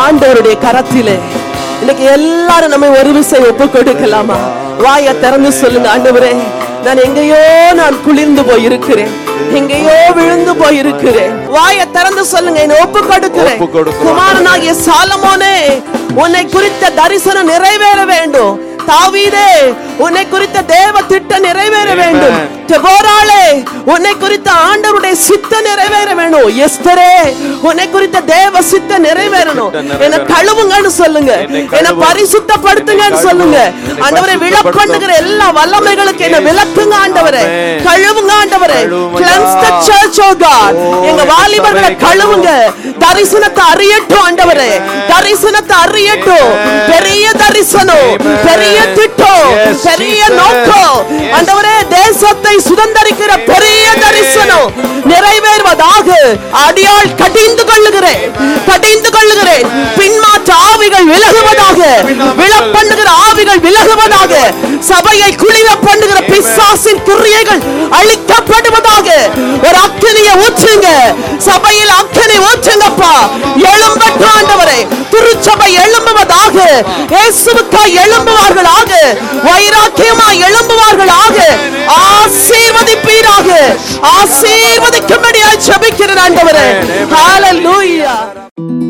ஆண்டவருடைய கரத்திலே இன்னைக்கு எல்லாரும் நம்ம ஒரு விசை ஒப்பு கொடுக்கலாமா வாயை திறந்து சொல்லுங்க ஆண்டவரே நான் எங்கேயோ நான் குளிர்ந்து போய் இருக்கிறேன் எங்கேயோ விழுந்து போய் இருக்கிறேன் வாயை திறந்து சொல்லுங்க என்னை ஒப்பு கொடுக்கிறேன் ஒப்பு கொடுக்கிறோம். குமாரனாகிய சாலமோனே உன்னை குறித்த தரிசனம் நிறைவேற வேண்டும் தாவீதே உன்னை குறித்த தேவ திட்டம் நிறைவேற வேண்டும் தெபோராளே உன்னை குறித்த ஆண்டவருடைய சித்த நிறைவேற வேணும் எஸ்தரே உன்னை குறித்த தேவ சித்த நிறைவேறணும் சித்தம் என்ன கழுவுங்கன்னு சொல்லுங்க என்னை என்ன கழுவும். பரிசுத்தப்படுத்துங்கன்னு என்னை சொல்லுங்க கழுவும். என்னை ஆண்டவரை விளப்பண்ணுகிற எல்லா வல்லமைகளுக்கு என்ன விளக்குங்க ஆண்டவரே ஆமென். கழுவுங்க ஆண்டவரே கழுவுங்க. cleanse the church oh God ஓ, எங்க எங்க வாலிபர்களை சபையை கழுவுங்க தரிசனத்தை அறியட்டும் ஆண்டவரே தரிசனத்தை அறியட்டும் பெரிய தரிசனம் Amen. பெரிய திட்டம் Yes, பெரிய Jesus. நோக்கம் Yes. ஆண்டவரே தேசத்தை சுதந்தரிக்கிற பெரிய தரிசனம் நிறைவேறுவதாக அடியாள் கடிந்து கொள்ளுகிறேன் கடிந்து கொள்ளுகிறேன் பின்மாற்ற ஆவிகள் விலகுவதாக விழப்பண்ணுகிற ஆவிகள் விலகுவதாக சபையை குளிர பண்ணுகிற பிசாசின் கிரியைகள் அழிக்கப்படுவதாக ஒரு அக்கினியை ஊற்றுங்க சபையில் அக்கினி ஊற்றுங்கப்பா எழும்பட்டும் ஆண்டவரே திருச்சபை எழும்புவதாக இயேசுவுக்காய் எழும்புவார்களாக வைராக்கியமாய் எழும்புவார்களாக ஆசீர்வதிப்பீராக ஆசீர்வதிக்கும்படியாய் ஜெபிக்கிறேன் ஆண்டவரே ஹalleluya